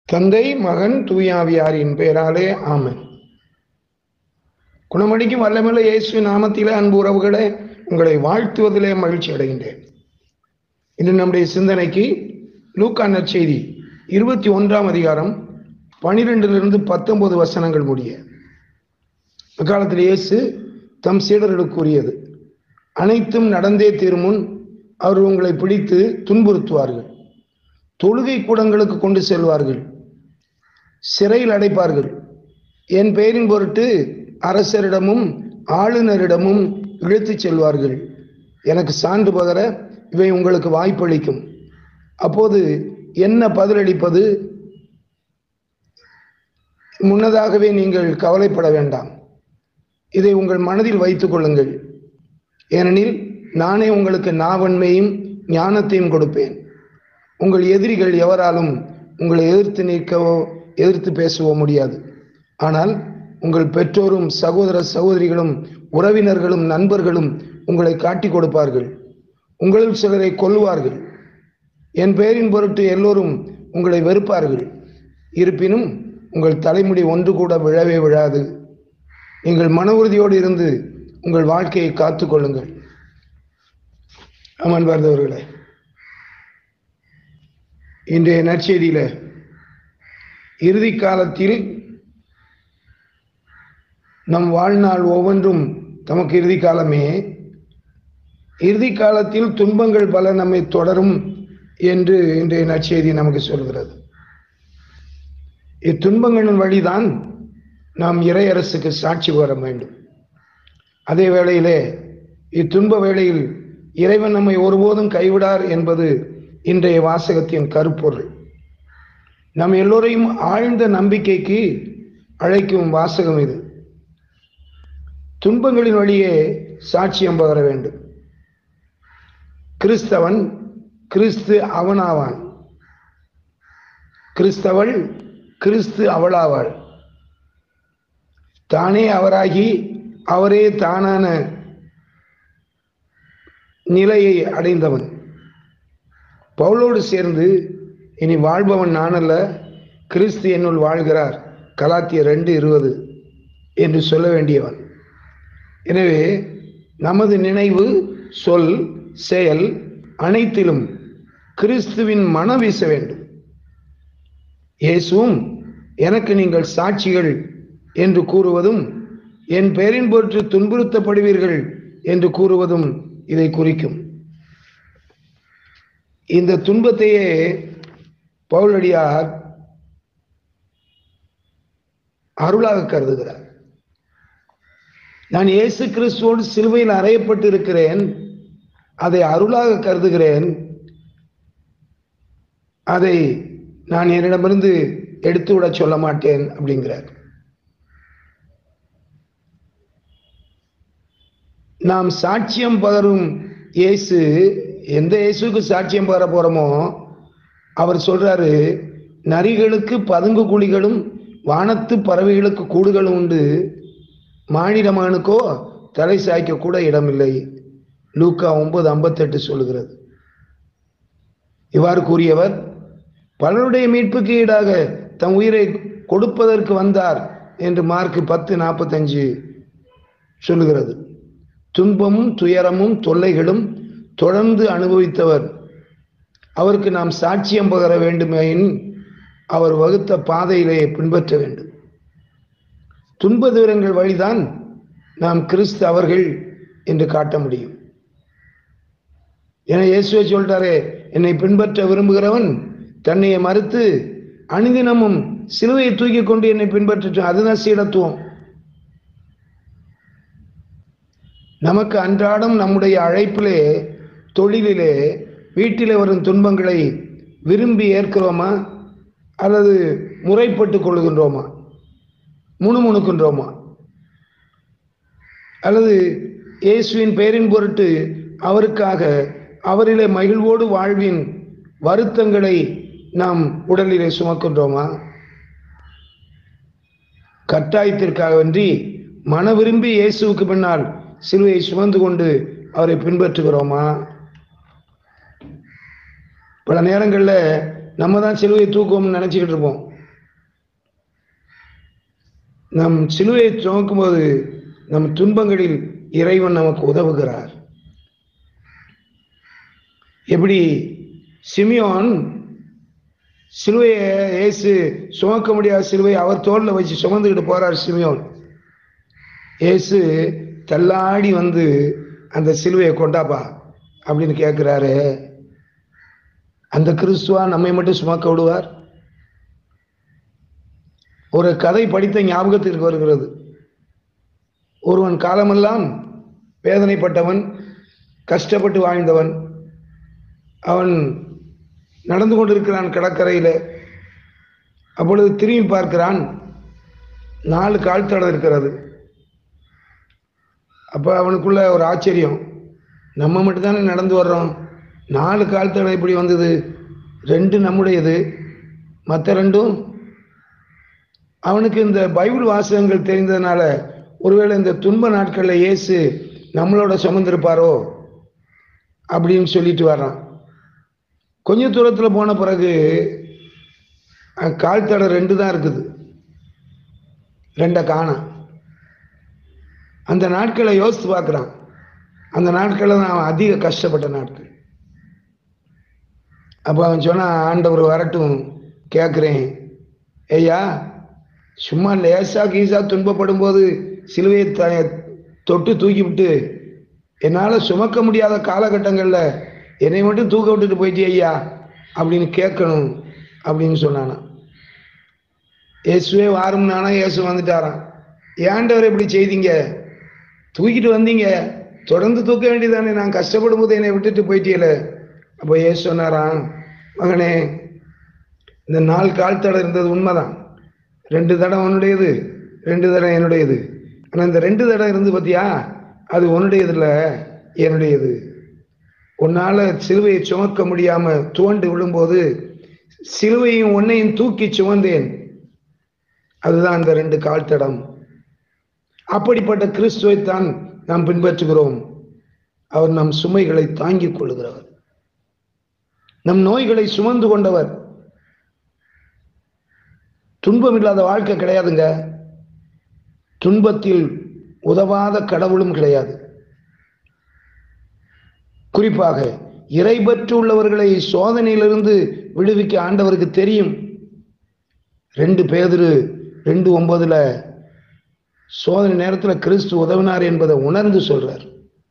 தந்தை மகன் தூயாவியாரின் பெயராலே ஆமென் குணமடிக்கும் வல்லமில்ல இயேசு நாமத்திலே அன்பு உறவுகளே உங்களை வாழ்த்துவதிலே மகிழ்ச்சி அடைகின்றேன் இன்று நம்முடைய சிந்தனைக்கு லூக்கா நற்செய்தி இருபத்தி ஒன்றாம் அதிகாரம் பனிரெண்டிலிருந்து பத்தொன்பது வசனங்கள் முடிய அக்காலத்தில் இயேசு தம் சீடர்களுக்கு கூறியது அனைத்தும் நடந்தே தீருமுன் அவர் உங்களை பிடித்து துன்புறுத்துவார்கள் தொழுகை கூடங்களுக்கு கொண்டு செல்வார்கள் சிறையில் அடைப்பார்கள் என் பெயரின் பொருட்டு அரசரிடமும் ஆளுநரிடமும் இழுத்துச் செல்வார்கள் எனக்கு சான்று பகர இவை உங்களுக்கு வாய்ப்பளிக்கும் அப்போது என்ன பதிலளிப்பது முன்னதாகவே நீங்கள் கவலைப்பட வேண்டாம் இதை உங்கள் மனதில் வைத்துக் கொள்ளுங்கள் ஏனெனில் நானே உங்களுக்கு நாவன்மையும் ஞானத்தையும் கொடுப்பேன் உங்கள் எதிரிகள் எவராலும் உங்களை எதிர்த்து நிற்கவோ எதிர்த்து பேசவோ முடியாது ஆனால் உங்கள் பெற்றோரும் சகோதர சகோதரிகளும் உறவினர்களும் நண்பர்களும் உங்களை காட்டி கொடுப்பார்கள் உங்களில் சிலரை கொல்லுவார்கள் என் பெயரின் பொருட்டு எல்லோரும் உங்களை வெறுப்பார்கள் இருப்பினும் உங்கள் தலைமுடி ஒன்று கூட விழவே விழாது நீங்கள் மன உறுதியோடு இருந்து உங்கள் வாழ்க்கையை காத்து கொள்ளுங்கள் அமன் பார்த்தவர்களே இன்றைய நற்செய்தியில இறுதி காலத்தில் நம் வாழ்நாள் ஒவ்வொன்றும் தமக்கு இறுதி காலமே இறுதி காலத்தில் துன்பங்கள் பல நம்மை தொடரும் என்று இன்றைய நற்செய்தி நமக்கு சொல்கிறது இத்துன்பங்களின் வழிதான் நாம் இறையரசுக்கு சாட்சி வர வேண்டும் அதே வேளையிலே இத்துன்ப வேளையில் இறைவன் நம்மை ஒருபோதும் கைவிடார் என்பது இன்றைய வாசகத்தின் கருப்பொருள் நம் எல்லோரையும் ஆழ்ந்த நம்பிக்கைக்கு அழைக்கும் வாசகம் இது துன்பங்களின் வழியே சாட்சியம் பகர வேண்டும் கிறிஸ்தவன் கிறிஸ்து அவனாவான் கிறிஸ்தவள் கிறிஸ்து அவளாவாள் தானே அவராகி அவரே தானான நிலையை அடைந்தவன் பவுலோடு சேர்ந்து இனி வாழ்பவன் நானல்ல கிறிஸ்து என்னுள் வாழ்கிறார் கலாத்திய ரெண்டு இருபது என்று சொல்ல வேண்டியவன் எனவே நமது நினைவு சொல் செயல் அனைத்திலும் கிறிஸ்துவின் மனம் வீச வேண்டும் இயேசுவும் எனக்கு நீங்கள் சாட்சிகள் என்று கூறுவதும் என் பெயரின் பொருட்டு துன்புறுத்தப்படுவீர்கள் என்று கூறுவதும் இதை குறிக்கும் இந்த துன்பத்தையே பவுலடியார் அருளாக கருதுகிறார் நான் இயேசு கிறிஸ்துவோடு சிலுவையில் அறையப்பட்டு இருக்கிறேன் அதை அருளாக கருதுகிறேன் அதை நான் என்னிடமிருந்து எடுத்து விட சொல்ல மாட்டேன் அப்படிங்கிறார் நாம் சாட்சியம் பகரும் இயேசு எந்த இயேசுக்கு சாட்சியம் பகர போறோமோ அவர் சொல்றாரு நரிகளுக்கு பதுங்கு குழிகளும் வானத்து பறவைகளுக்கு கூடுகளும் உண்டு மானிடமானுக்கோ தலை சாய்க்க கூட இடமில்லை லூக்கா ஒன்பது ஐம்பத்தெட்டு சொல்லுகிறது இவ்வாறு கூறியவர் பலருடைய மீட்புக்கு ஈடாக தம் உயிரை கொடுப்பதற்கு வந்தார் என்று மார்க் பத்து நாற்பத்தஞ்சு சொல்லுகிறது துன்பமும் துயரமும் தொல்லைகளும் தொடர்ந்து அனுபவித்தவர் அவருக்கு நாம் சாட்சியம் பகர வேண்டுமேயின் அவர் வகுத்த பாதையிலே பின்பற்ற வேண்டும் துன்ப துயரங்கள் வழிதான் நாம் கிறிஸ்து அவர்கள் என்று காட்ட முடியும் என இயேசுவை சொல்றாரே என்னை பின்பற்ற விரும்புகிறவன் தன்னையை மறுத்து அனுதினமும் சிலுவையை தூக்கி கொண்டு என்னை பின்பற்ற அதுதான் சீடத்துவம் நமக்கு அன்றாடம் நம்முடைய அழைப்பிலே தொழிலிலே வீட்டிலே வரும் துன்பங்களை விரும்பி ஏற்கிறோமா அல்லது முறைப்பட்டு கொள்கின்றோமா முணுமுணுக்கின்றோமா அல்லது இயேசுவின் பெயரின் பொருட்டு அவருக்காக அவரிலே மகிழ்வோடு வாழ்வின் வருத்தங்களை நாம் உடலிலே சுமக்கின்றோமா கட்டாயத்திற்காகவன்றி மன விரும்பி இயேசுவுக்கு பின்னால் சிலுவையை சுமந்து கொண்டு அவரை பின்பற்றுகிறோமா பல நேரங்களில் நம்ம தான் சிலுவையை தூக்குவோம்னு நினச்சிக்கிட்டு இருப்போம் நம் சிலுவையை சுமக்கும்போது நம் துன்பங்களில் இறைவன் நமக்கு உதவுகிறார் எப்படி சிமியோன் சிலுவையை இயேசு சுமக்க முடியாத சிலுவை அவர் தோளில் வச்சு சுமந்துக்கிட்டு போறார் சிமியோன் இயேசு தள்ளாடி வந்து அந்த சிலுவையை கொண்டாப்பா அப்படின்னு கேட்குறாரு அந்த கிறிஸ்துவா நம்மை மட்டும் சுமக்க விடுவார் ஒரு கதை படித்த ஞாபகத்திற்கு வருகிறது ஒருவன் காலமெல்லாம் வேதனைப்பட்டவன் கஷ்டப்பட்டு வாழ்ந்தவன் அவன் நடந்து கொண்டிருக்கிறான் கடற்கரையில் அப்பொழுது திரும்பி பார்க்கிறான் நாலு கால் தடம் இருக்கிறது அப்போ அவனுக்குள்ள ஒரு ஆச்சரியம் நம்ம மட்டும்தானே நடந்து வர்றோம் நாலு கால் தடம் எப்படி வந்தது ரெண்டு நம்முடையது மற்ற ரெண்டும் அவனுக்கு இந்த பைபிள் வாசகங்கள் தெரிந்ததுனால ஒருவேளை இந்த துன்ப நாட்களில் இயேசு நம்மளோட சுமந்திருப்பாரோ அப்படின்னு சொல்லிட்டு வர்றான் கொஞ்ச தூரத்தில் போன பிறகு அஹ், கால் தடம் ரெண்டு தான் இருக்குது ரெண்டை காணோம் அந்த நாட்களை யோசித்து பார்க்குறான் அந்த நாட்களில் தான் அவன் அதிக கஷ்டப்பட்ட நாட்கள் அப்போ அவன் சொன்னான் ஆண்டவர் வரட்டும் கேட்குறேன் ஐயா சும்மா லேசா கீசா துன்பப்படும் போது சிலுவையை த தொட்டு தூக்கி விட்டு என்னால் சுமக்க முடியாத காலகட்டங்களில் என்னை மட்டும் தூக்க விட்டுட்டு போயிட்டே ஐயா அப்படின்னு கேட்கணும் அப்படின்னு சொன்னானா இயேசுவே வாரும்னானா இயேசு வந்துட்டாராம் ஏண்டவர் இப்படி செய்தீங்க தூக்கிட்டு வந்தீங்க தொடர்ந்து தூக்க வேண்டியதானே நான் கஷ்டப்படும் போது என்னை விட்டுட்டு போயிட்டீல அப்போ இயேசு சொன்னாராம் மகனே இந்த நாலு கால் தடம் இருந்தது உண்மைதான் ரெண்டு தடம் உன்னுடையது ரெண்டு தடம் என்னுடையது ஆனால் இந்த ரெண்டு தடம் இருந்து பார்த்தியா அது உன்னுடையது இல்லை என்னுடையது உன்னால் சிலுவையை சுமக்க முடியாமல் துவண்டு விழும்போது சிலுவையும் உன்னையும் தூக்கி சுமந்தேன் அதுதான் அந்த ரெண்டு கால் தடம் அப்படிப்பட்ட கிறிஸ்துவைத்தான் நாம் பின்பற்றுகிறோம் அவர் நம் சுமைகளை தாங்கிக் கொள்கிறவர் நம் நோய்களை சுமந்து கொண்டவர் துன்பம் இல்லாத வாழ்க்கை கிடையாதுங்க துன்பத்தில் உதவாத கடவுளும் கிடையாது குறிப்பாக இறைபற்று உள்ளவர்களை சோதனையிலிருந்து விடுவிக்க ஆண்டவருக்கு தெரியும் ரெண்டு பேதிரு ரெண்டு ஒன்பதுல சோதனை நேரத்தில் கிறிஸ்து உதவினார் என்பதை உணர்ந்து சொல்றார்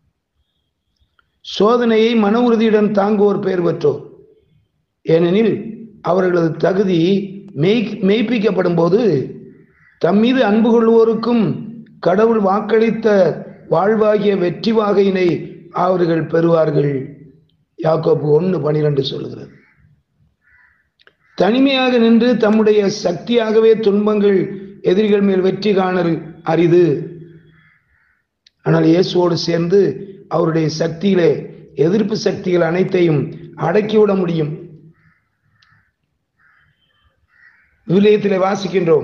சோதனையை மன உறுதியுடன் தாங்குவோர் பெயர் பெற்றோர் ஏனெனில் அவர்களது தகுதி மெய் மெய்ப்பிக்கப்படும் போது தம் மீது அன்பு கொள்வோருக்கும் கடவுள் வாக்களித்த வாழ்வாகிய வெற்றி வாகையினை அவர்கள் பெறுவார்கள் யாக்கோப்பு ஒன்று பனிரெண்டு சொல்லுகிறது தனிமையாக நின்று தம்முடைய சக்தியாகவே துன்பங்கள் எதிரிகள் மேல் வெற்றி காணல் அரிது ஆனால் இயேசுவோடு சேர்ந்து அவருடைய சக்தியிலே எதிர்ப்பு சக்திகள் அனைத்தையும் அடக்கிவிட முடியும் விவிலியத்திலே வாசிக்கின்றோம்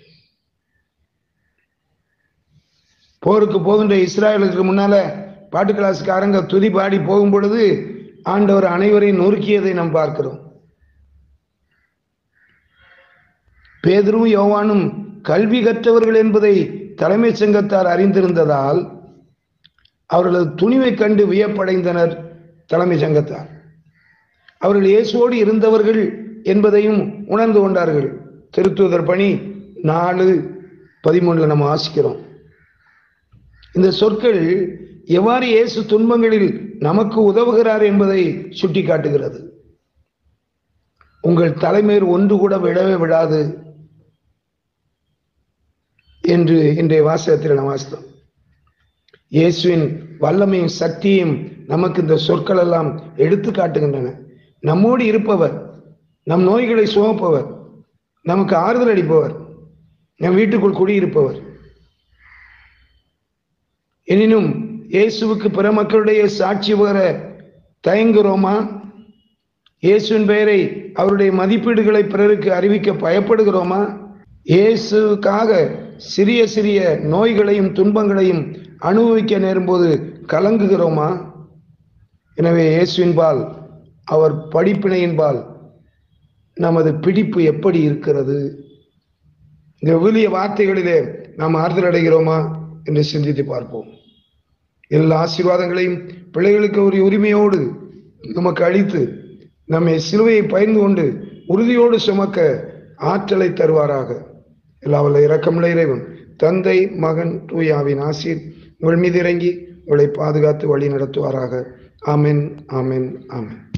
போருக்கு போகின்ற இஸ்ராயலுக்கு முன்னால பாட்டு கிளாஸ்காரங்க துதி பாடி போகும் பொழுது ஆண்டவர் அனைவரையும் நொறுக்கியதை நாம் பார்க்கிறோம் பேதரும் யோவானும் கல்வி கற்றவர்கள் என்பதை தலைமைச் சங்கத்தார் அறிந்திருந்ததால் அவர்களது துணிவை கண்டு வியப்படைந்தனர் தலைமை சங்கத்தார் அவர்கள் இயேசுவோடு இருந்தவர்கள் என்பதையும் உணர்ந்து கொண்டார்கள் திருத்துவதர் பணி நாலு பதிமூணுல நம்ம வாசிக்கிறோம் இந்த சொற்கள் எவ்வாறு இயேசு துன்பங்களில் நமக்கு உதவுகிறார் என்பதை சுட்டிக்காட்டுகிறது உங்கள் தலைமையில் ஒன்று கூட விடவே விடாது என்று இன்றைய வாசகத்தில் நாம் வாசித்தோம் இயேசுவின் வல்லமையும் சக்தியும் நமக்கு இந்த சொற்கள் எல்லாம் எடுத்து காட்டுகின்றன நம்மோடு இருப்பவர் நம் நோய்களை சுமப்பவர் நமக்கு ஆறுதல் அளிப்பவர் நம் வீட்டுக்குள் குடியிருப்பவர் எனினும் இயேசுவுக்கு பிற மக்களுடைய சாட்சி வர தயங்குகிறோமா இயேசுவின் பெயரை அவருடைய மதிப்பீடுகளை பிறருக்கு அறிவிக்க பயப்படுகிறோமா இயேசுக்காக சிறிய சிறிய நோய்களையும் துன்பங்களையும் அனுபவிக்க நேரும்போது கலங்குகிறோமா எனவே இயேசுவின்பால் அவர் படிப்பினையின்பால் நமது பிடிப்பு எப்படி இருக்கிறது இந்த விவிலிய வார்த்தைகளிலே நாம் ஆறுதல் அடைகிறோமா என்று சிந்தித்து பார்ப்போம் எல்லா ஆசீர்வாதங்களையும் பிள்ளைகளுக்கு ஒரு உரிமையோடு நமக்கு அளித்து நம்மை சிலுவையை பயந்து கொண்டு உறுதியோடு சுமக்க ஆற்றலை தருவாராக எல்லாவல்ல இரக்கமுள்ள இறைவன் தந்தை மகன் தூயாவின் ஆசீர் உங்கள் மீது இறங்கி உங்களை பாதுகாத்து வழி நடத்துவாராக ஆமென் ஆமென் ஆமென்